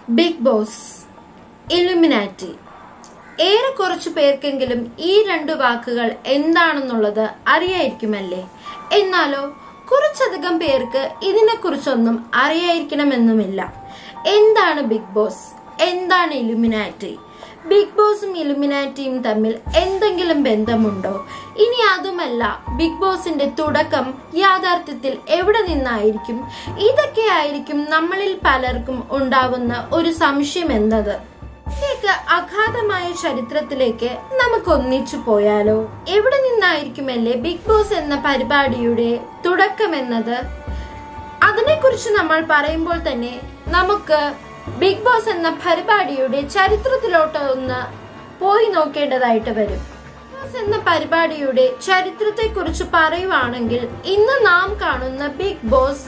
big boss Illuminati ഏറെ കുറച്ചു പേർക്കെങ്കിലും ഈ രണ്ട് വാക്കുകൾ എന്താണെന്നുള്ളത് അറിയായിരിക്കുമല്ലേ എന്നാലോ കുറച്ചധികം പേർക്ക് ഇതിനെക്കുറിച്ചൊന്നും അറിയായിരിക്കണമെന്നുമില്ല എന്താണ് ബിഗ് ബോസ് എന്താണ് ഇലുമിനാറ്റി ബിഗ് ബോസും ഇലുമിനാറ്റിയും തമ്മിൽ എന്തെങ്കിലും ബന്ധമുണ്ടോ ഇനി അതുമല്ല ബിഗ് ബോസിന്റെ തുടക്കം യാഥാർത്ഥ്യത്തിൽ എവിടെ നിന്നായിരിക്കും ഇതൊക്കെ ആയിരിക്കും നമ്മളിൽ പലർക്കും ഉണ്ടാവുന്ന ഒരു സംശയം എന്നത് ഇതിലേക്ക് അഗാധമായ ചരിത്രത്തിലേക്ക് നമുക്ക് ഒന്നിച്ചു പോയാലോ എവിടെ നിന്നായിരിക്കുമല്ലേ ബിഗ് ബോസ് എന്ന പരിപാടിയുടെ തുടക്കം എന്നത് അതിനെക്കുറിച്ച് നമ്മൾ പറയുമ്പോൾ തന്നെ നമുക്ക് ബിഗ് ബോസ് എന്ന പരിപാടിയുടെ ചരിത്രത്തിലോട്ട് ഒന്ന് പോയി നോക്കേണ്ടതായിട്ട് വരും ബിഗ് ബോസ് എന്ന പരിപാടിയുടെ ചരിത്രത്തെക്കുറിച്ച് പറയുവാണെങ്കിൽ ഇന്ന് നാം കാണുന്ന ബിഗ് ബോസ്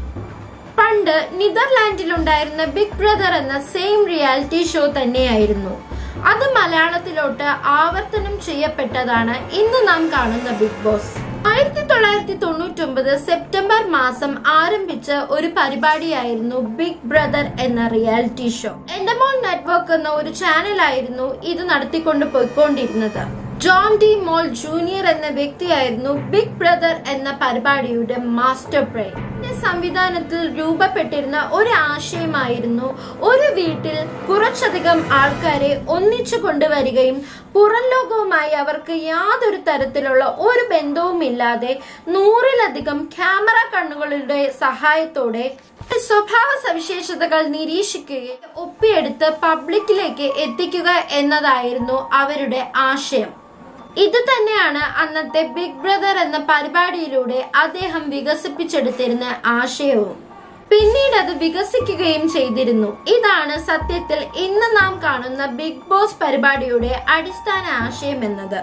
പണ്ട് നെതർലാൻഡിലുണ്ടായിരുന്ന ബിഗ് ബ്രദർ എന്ന സെയിം റിയാലിറ്റി ഷോ തന്നെയായിരുന്നു അത് മലയാളത്തിലോട്ട് ആവർത്തനം ചെയ്യപ്പെട്ടതാണ് ഇന്ന് നാം കാണുന്ന ബിഗ് ബോസ് ആയിരത്തി തൊള്ളായിരത്തി തൊണ്ണൂറ്റി ഒമ്പത് സെപ്റ്റംബർ മാസം ആരംഭിച്ച ഒരു പരിപാടിയായിരുന്നു ബിഗ് ബ്രദർ എന്ന റിയാലിറ്റി ഷോ എൻഡമോൾ നെറ്റ്വർക്ക് എന്ന ഒരു ചാനലായിരുന്നു ഇത് നടത്തിക്കൊണ്ട് പോയിക്കൊണ്ടിരുന്നത് ജോൺ ഡി മോൾ ജൂനിയർ എന്ന വ്യക്തിയായിരുന്നു ബിഗ് ബ്രദർ എന്ന പരിപാടിയുടെ മാസ്റ്റർ ബ്രെയിൻ ഇതിന്റെ സംവിധാനത്തിൽ രൂപപ്പെട്ടിരുന്ന ഒരു ആശയമായിരുന്നു ഒരു വീട്ടിൽ കുറച്ചധികം ആൾക്കാരെ ഒന്നിച്ചു കൊണ്ടുവരികയും പുറം ലോകവുമായി അവർക്ക് യാതൊരു തരത്തിലുള്ള ഒരു ബന്ധവുമില്ലാതെ നൂറിലധികം ക്യാമറ കണ്ണുകളുടെ സഹായത്തോടെ സ്വഭാവ സവിശേഷതകൾ നിരീക്ഷിക്കുകയും ഒപ്പിയെടുത്ത് പബ്ലിക്കിലേക്ക് എത്തിക്കുക എന്നതായിരുന്നു അവരുടെ ആശയം ഇത് തന്നെയാണ് അന്നത്തെ ബിഗ് ബ്രദർ എന്ന പരിപാടിയിലൂടെ അദ്ദേഹം വികസിപ്പിച്ചെടുത്തിരുന്ന ആശയവും പിന്നീട് അത് വികസിക്കുകയും ചെയ്തിരുന്നു ഇതാണ് സത്യത്തിൽ ഇന്ന് നാം കാണുന്ന ബിഗ് ബോസ് പരിപാടിയുടെ അടിസ്ഥാന ആശയം എന്നത്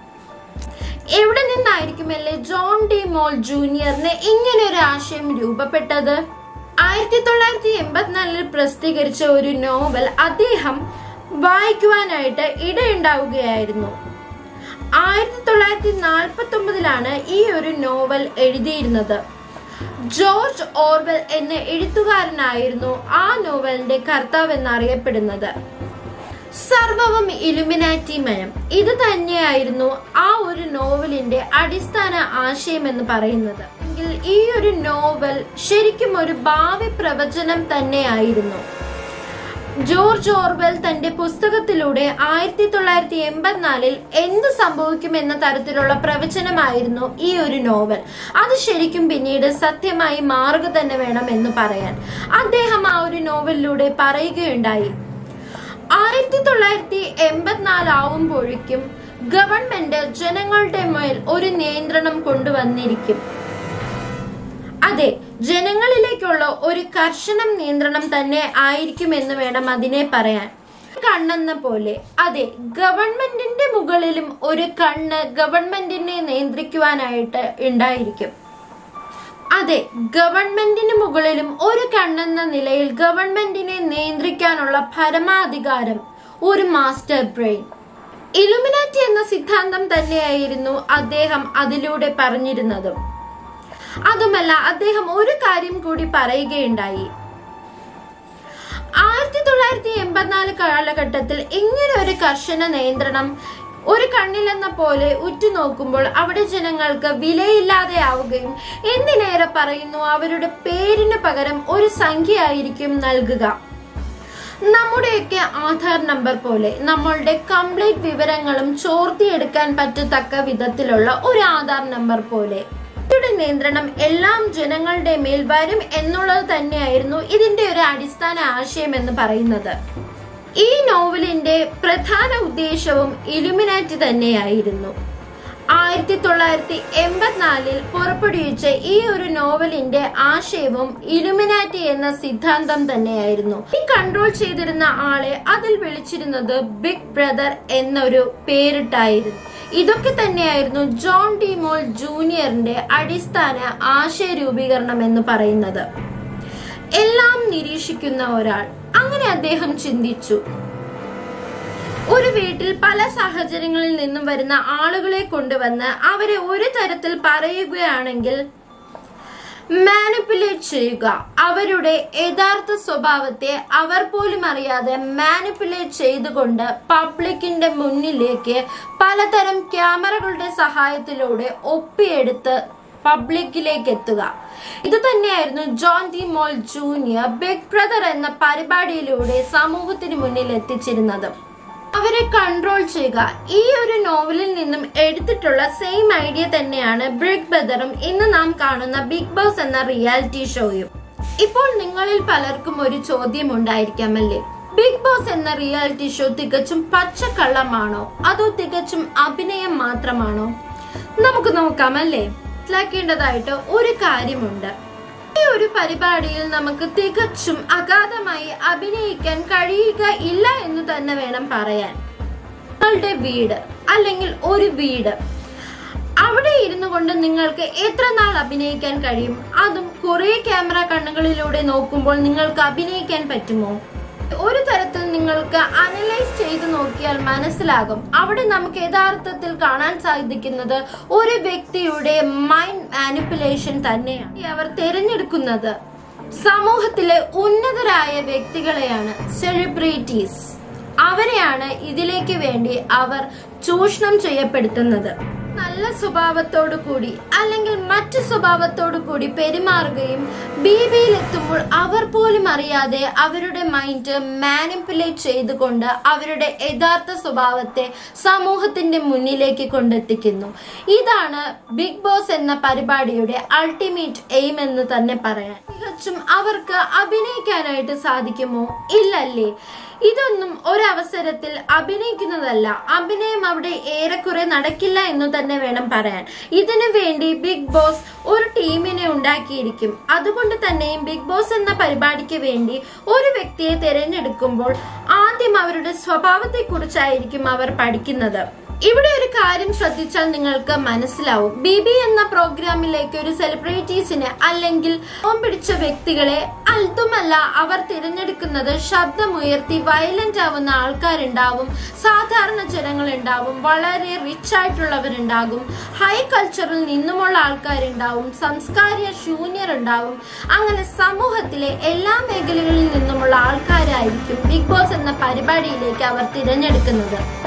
എവിടെ നിന്നായിരിക്കുമല്ലേ ജോൺ ഡി മോൾ ജൂനിയറിന് ഇങ്ങനെ ഒരു ആശയം രൂപപ്പെട്ടത് ആയിരത്തി തൊള്ളായിരത്തി എൺപത്തിനാലിൽ പ്രസിദ്ധീകരിച്ച ഒരു നോവൽ അദ്ദേഹം വായിക്കുവാനായിട്ട് ഇടയുണ്ടാവുകയായിരുന്നു ആയിരത്തി തൊള്ളായിരത്തി നാൽപ്പത്തി ഒമ്പതിലാണ് ഈ ഒരു നോവൽ എഴുതിയിരുന്നത് ജോർജ് ഓർവെൽ എന്ന എഴുത്തുകാരനായിരുന്നു ആ നോവലിന്റെ കർത്താവ് എന്നറിയപ്പെടുന്നത് സർവവും ഇലുമിനാറ്റിമയം ഇത് തന്നെയായിരുന്നു ആ ഒരു നോവലിന്റെ അടിസ്ഥാന ആശയം എന്ന് പറയുന്നത് എങ്കിൽ ഈ ഒരു നോവൽ ശരിക്കും ഒരു ഭാവി പ്രവചനം തന്നെയായിരുന്നു ജോർജ് ഓർവെൽ തന്റെ പുസ്തകത്തിലൂടെ ആയിരത്തി തൊള്ളായിരത്തി എൺപത്തിനാലിൽ എന്ത് സംഭവിക്കും എന്ന തരത്തിലുള്ള പ്രവചനമായിരുന്നു ഈ ഒരു നോവൽ അത് ശരിക്കും പിന്നീട് സത്യമായി മാറുക തന്നെ വേണം എന്ന് പറയാൻ അദ്ദേഹം ആ ഒരു നോവലിലൂടെ പറയുകയുണ്ടായി ആയിരത്തി തൊള്ളായിരത്തി എൺപത്തിനാല് ആവുമ്പോഴേക്കും ഗവൺമെന്റ് ജനങ്ങളുടെ മേൽ ഒരു നിയന്ത്രണം കൊണ്ടുവന്നിരിക്കും അതെ ജനങ്ങളിലേക്കുള്ള ഒരു കർശനം നിയന്ത്രണം തന്നെ ആയിരിക്കും എന്ന് വേണം അതിനെ പറയാൻ കണ്ണെന്ന പോലെ അതെ ഗവൺമെന്റിന്റെ മുകളിലും ഒരു കണ്ണ് ഗവൺമെന്റിനെ നിയന്ത്രിക്കുവാനായിട്ട് ഉണ്ടായിരിക്കും അതെ ഗവൺമെന്റിന് മുകളിലും ഒരു കണ്ണെന്ന നിലയിൽ ഗവൺമെന്റിനെ നിയന്ത്രിക്കാനുള്ള പരമാധികാരം ഒരു മാസ്റ്റർ ബ്രെയിൻ ഇലുമിനാറ്റി എന്ന സിദ്ധാന്തം തന്നെയായിരുന്നു അദ്ദേഹം അതിലൂടെ പറഞ്ഞിരുന്നതും അതുമല്ല അദ്ദേഹം ഒരു കാര്യം കൂടി പറയുകയുണ്ടായി ആയിരത്തി തൊള്ളായിരത്തി എൺപത്തിനാല് കാലഘട്ടത്തിൽ ഇങ്ങനെ ഒരു കർശന നിയന്ത്രണം ഒരു കണ്ണിലെന്ന പോലെ ഉറ്റുനോക്കുമ്പോൾ അവിടെ ജനങ്ങൾക്ക് വിലയില്ലാതെ ആവുകയും എന്തിനേറെ പറയുന്നു അവരുടെ പേരിന് പകരം ഒരു സംഖ്യയായിരിക്കും നൽകുക നമ്മുടെയൊക്കെ ആധാർ നമ്പർ പോലെ നമ്മളുടെ കംപ്ലീറ്റ് വിവരങ്ങളും ചോർത്തിയെടുക്കാൻ പറ്റത്തക്ക വിധത്തിലുള്ള ഒരു ആധാർ നമ്പർ പോലെ യുടെ നിയന്ത്രണം എല്ലാം ജനങ്ങളുടെ മേൽ വരും എന്നുള്ളത് തന്നെയായിരുന്നു ഇതിന്റെ ഒരു അടിസ്ഥാന ആശയം എന്ന് പറയുന്നത് ഈ നോവലിന്റെ പ്രധാന ഉദ്ദേശവും ഇലുമിനാറ്റി തന്നെയായിരുന്നു ആയിരത്തി തൊള്ളായിരത്തി എൺപത്തിനാലിൽ പുറപ്പെടുവിച്ച ഈ ഒരു നോവലിന്റെ ആശയവും ഇലുമിനാറ്റി എന്ന സിദ്ധാന്തം തന്നെയായിരുന്നു ഈ കൺട്രോൾ ചെയ്തിരുന്ന ആളെ അതിൽ വിളിച്ചിരുന്നത് ബിഗ് ബ്രദർ എന്നൊരു പേരിട്ടായിരുന്നു ഇതൊക്കെ തന്നെയായിരുന്നു ജോൺ ഡി മോൾ ജൂനിയറിന്റെ അടിസ്ഥാന ആശയ രൂപീകരണം എന്ന് പറയുന്നത് എല്ലാം നിരീക്ഷിക്കുന്ന ഒരാൾ അങ്ങനെ അദ്ദേഹം ചിന്തിച്ചു ഒരു വീട്ടിൽ പല സാഹചര്യങ്ങളിൽ നിന്നും വരുന്ന ആളുകളെ കൊണ്ടുവന്ന് അവരെ ഒരു തരത്തിൽ പറയുകയാണെങ്കിൽ മാനിപ്പുലേറ്റ് ചെയ്യുക അവരുടെ യഥാർത്ഥ സ്വഭാവത്തെ അവർ പോലും അറിയാതെ മാനിപ്പുലേറ്റ് ചെയ്തുകൊണ്ട് പബ്ലിക്കിന്റെ മുന്നിലേക്ക് പലതരം ക്യാമറകളുടെ സഹായത്തിലൂടെ ഒപ്പിയെടുത്ത് പബ്ലിക്കിലേക്ക് എത്തുക ഇത് തന്നെയായിരുന്നു John de Mol junior Big Brother എന്ന പരിപാടിയിലൂടെ സമൂഹത്തിന് മുന്നിൽ എത്തിച്ചിരുന്നത് അവരെ കൺട്രോൾ ചെയ്യുക ഈ ഒരു നോവലിൽ നിന്നും എടുത്തിട്ടുള്ള സെയിം ഐഡിയ തന്നെയാണ് ബിഗ് ബ്രദറും ഇന്ന് നാം കാണുന്ന ബിഗ് ബോസ് എന്ന റിയാലിറ്റി ഷോയും ഇപ്പോൾ നിങ്ങളിൽ പലർക്കും ഒരു ചോദ്യം ഉണ്ടായിരിക്കാമല്ലേ ബിഗ് ബോസ് എന്ന റിയാലിറ്റി ഷോ തികച്ചും പച്ചക്കള്ളമാണോ അതോ തികച്ചും അഭിനയം മാത്രമാണോ നമുക്ക് നോക്കാം അല്ലേ മനസ്സിലാക്കേണ്ടതായിട്ട് ഒരു കാര്യമുണ്ട് ഈ ഒരു പരിപാടിയിൽ നമുക്ക് തികച്ചും അഗാധമായി അഭിനയിക്കാൻ കഴിയുക ഇല്ല എന്ന് തന്നെ വേണം പറയാൻ നിങ്ങളുടെ വീട് അല്ലെങ്കിൽ ഒരു വീട് അവിടെ ഇരുന്നു കൊണ്ട് നിങ്ങൾക്ക് എത്ര നാൾ അഭിനയിക്കാൻ കഴിയും അതും കുറെ ക്യാമറ കണ്ണുകളിലൂടെ നോക്കുമ്പോൾ നിങ്ങൾക്ക് അഭിനയിക്കാൻ പറ്റുമോ ഒരു തരത്തിൽ നിങ്ങൾക്ക് അനലൈസ് ചെയ്ത് നോക്കിയാൽ മനസ്സിലാകും അവിടെ നമുക്ക് യഥാർത്ഥത്തിൽ കാണാൻ സാധിക്കുന്നത് ഒരു വ്യക്തിയുടെ മൈൻഡ് മാനിപ്പുലേഷൻ തന്നെയാണ് അവർ തിരഞ്ഞെടുക്കുന്നത് സമൂഹത്തിലെ ഉന്നതരായ വ്യക്തികളെയാണ് സെലിബ്രിറ്റീസ് അവരെയാണ് ഇതിലേക്ക് വേണ്ടി അവർ ചൂഷണം ചെയ്യപ്പെടുത്തുന്നത് നല്ല സ്വഭാവത്തോടു കൂടി അല്ലെങ്കിൽ മറ്റു സ്വഭാവത്തോടു കൂടി പെരുമാറുകയും ബി ബിയിൽ എത്തുമ്പോൾ അവർ പോലും അറിയാതെ അവരുടെ മൈൻഡ് മാനിപ്പുലേറ്റ് ചെയ്തുകൊണ്ട് അവരുടെ യഥാർത്ഥ സ്വഭാവത്തെ സമൂഹത്തിന്റെ മുന്നിലേക്ക് കൊണ്ടെത്തിക്കുന്നു ഇതാണ് ബിഗ് ബോസ് എന്ന പരിപാടിയുടെ അൾട്ടിമേറ്റ് എയിം എന്ന് തന്നെ പറയാൻ തികച്ചും അവർക്ക് അഭിനയിക്കാനായിട്ട് സാധിക്കുമോ ഇല്ലല്ലേ ഇതൊന്നും ഒരവസരത്തിൽ അഭിനയിക്കുന്നതല്ല അഭിനയം അവിടെ ഏറെക്കുറെ നടക്കില്ല എന്ന് തന്നെ വേണം പറയാൻ ഇതിനു വേണ്ടി ബിഗ് ബോസ് ഒരു ടീമിനെ ഉണ്ടാക്കിയിരിക്കും അതുകൊണ്ട് തന്നെയും ബിഗ് ബോസ് എന്ന പരിപാടിക്ക് വേണ്ടി ഒരു വ്യക്തിയെ തിരഞ്ഞെടുക്കുമ്പോൾ ആദ്യം അവരുടെ സ്വഭാവത്തെ കുറിച്ചായിരിക്കും അവർ പഠിക്കുന്നത് ഇവിടെ ഒരു കാര്യം ശ്രദ്ധിച്ചാൽ നിങ്ങൾക്ക് മനസ്സിലാവും ബി ബി എന്ന പ്രോഗ്രാമിലേക്ക് ഒരു സെലിബ്രിറ്റീസിനെ അല്ലെങ്കിൽ ഫോം പിടിച്ച വ്യക്തികളെ അതുമല്ല അവർ തിരഞ്ഞെടുക്കുന്നത് ശബ്ദമുയർത്തി വയലന്റ് ആവുന്ന ആൾക്കാരുണ്ടാവും സാധാരണ ജനങ്ങളുണ്ടാവും വളരെ റിച്ച് ആയിട്ടുള്ളവരുണ്ടാകും ഹൈ കൾച്ചറിൽ നിന്നുമുള്ള ആൾക്കാരുണ്ടാവും സംസ്കാരിക ശൂന്യർ ഉണ്ടാവും അങ്ങനെ സമൂഹത്തിലെ എല്ലാ മേഖലകളിൽ നിന്നുമുള്ള ആൾക്കാരായിരിക്കും ബിഗ് ബോസ് എന്ന പരിപാടിയിലേക്ക് അവർ തിരഞ്ഞെടുക്കുന്നത്